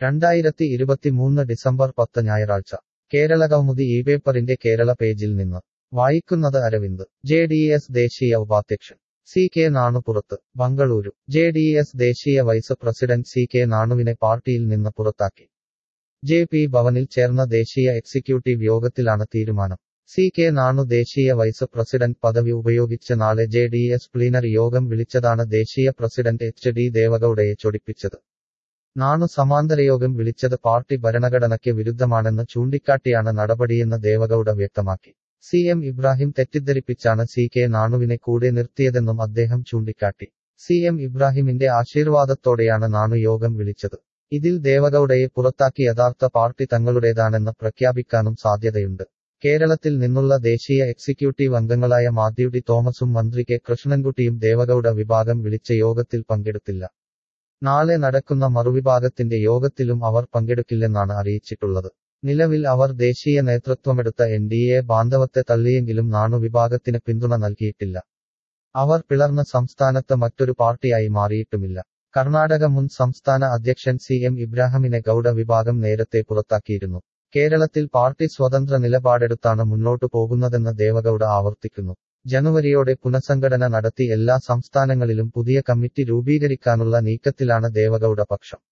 രണ്ടായിരത്തി ഇരുപത്തിമൂന്ന് ഡിസംബർ പത്ത് ഞായറാഴ്ച കേരളകൗമുദി ഈ പേപ്പറിന്റെ കേരള പേജിൽ നിന്ന് വായിക്കുന്നത് അരവിന്ദ് ജെ ഡി എസ് ദേശീയ ഉപാധ്യക്ഷൻ സി കെ നാണു പുറത്ത് ബംഗളൂരു ജെ ഡി എസ് ദേശീയ വൈസ് പ്രസിഡന്റ് സി കെ നാണുവിനെ പാർട്ടിയിൽ നിന്ന് പുറത്താക്കി ജെ പി ഭവനിൽ ചേർന്ന ദേശീയ എക്സിക്യൂട്ടീവ് യോഗത്തിലാണ് തീരുമാനം സി കെ നാണു ദേശീയ വൈസ് പ്രസിഡന്റ് പദവി ഉപയോഗിച്ച് നാളെ ജെ ഡി എസ് പ്ലീനറി യോഗം വിളിച്ചതാണ് ദേശീയ പ്രസിഡന്റ് എച്ച് ഡി ദേവഗൌഡയെ ചൊടിപ്പിച്ചത് നാണു സമാന്തരയോഗം വിളിച്ചത് പാർട്ടി ഭരണഘടനയ്ക്ക് വിരുദ്ധമാണെന്ന് ചൂണ്ടിക്കാട്ടിയാണ് നടപടിയെന്ന് ദേവഗൌഡ വ്യക്തമാക്കി സി എം ഇബ്രാഹിം തെറ്റിദ്ധരിപ്പിച്ചാണ് സി കെ നാണുവിനെ കൂടെ നിർത്തിയതെന്നും അദ്ദേഹം ചൂണ്ടിക്കാട്ടി സി എം ഇബ്രാഹിമിന്റെ ആശീർവാദത്തോടെയാണ് നാണു യോഗം വിളിച്ചത് ഇതിൽ ദേവഗൌഡയെ പുറത്താക്കി യഥാർത്ഥ പാർട്ടി തങ്ങളുടേതാണെന്ന് പ്രഖ്യാപിക്കാനും സാധ്യതയുണ്ട് കേരളത്തിൽ നിന്നുള്ള ദേശീയ എക്സിക്യൂട്ടീവ് അംഗങ്ങളായ മാത്യു ടി തോമസും മന്ത്രി കെ കൃഷ്ണൻകുട്ടിയും ദേവഗൌഡ വിഭാഗം വിളിച്ച യോഗത്തിൽ പങ്കെടുത്തില്ല നാളെ നടക്കുന്ന മറുവിഭാഗത്തിന്റെ യോഗത്തിലും അവർ പങ്കെടുക്കില്ലെന്നാണ് അറിയിച്ചിട്ടുള്ളത് നിലവിൽ അവർ ദേശീയ നേതൃത്വമെടുത്ത എൻ ഡി എ ബാന്ധവത്തെ തള്ളിയെങ്കിലും നാണു വിഭാഗത്തിന് പിന്തുണ നൽകിയിട്ടില്ല അവർ പിളർന്ന സംസ്ഥാനത്ത് മറ്റൊരു പാർട്ടിയായി മാറിയിട്ടുമില്ല കർണാടക മുൻ സംസ്ഥാന അധ്യക്ഷൻ സി എം ഇബ്രാഹിമിനെ ഗൌഡ വിഭാഗം നേരത്തെ പുറത്താക്കിയിരുന്നു കേരളത്തിൽ പാർട്ടി സ്വതന്ത്ര നിലപാടെടുത്താണ് മുന്നോട്ടു പോകുന്നതെന്ന് ദേവഗൌഡ ആവർത്തിക്കുന്നു ജനുവരിയോടെ പുനഃസംഘടന നടത്തി എല്ലാ സംസ്ഥാനങ്ങളിലും പുതിയ കമ്മിറ്റി രൂപീകരിക്കാനുള്ള നീക്കത്തിലാണ് ദേവഗൌഡ പക്ഷം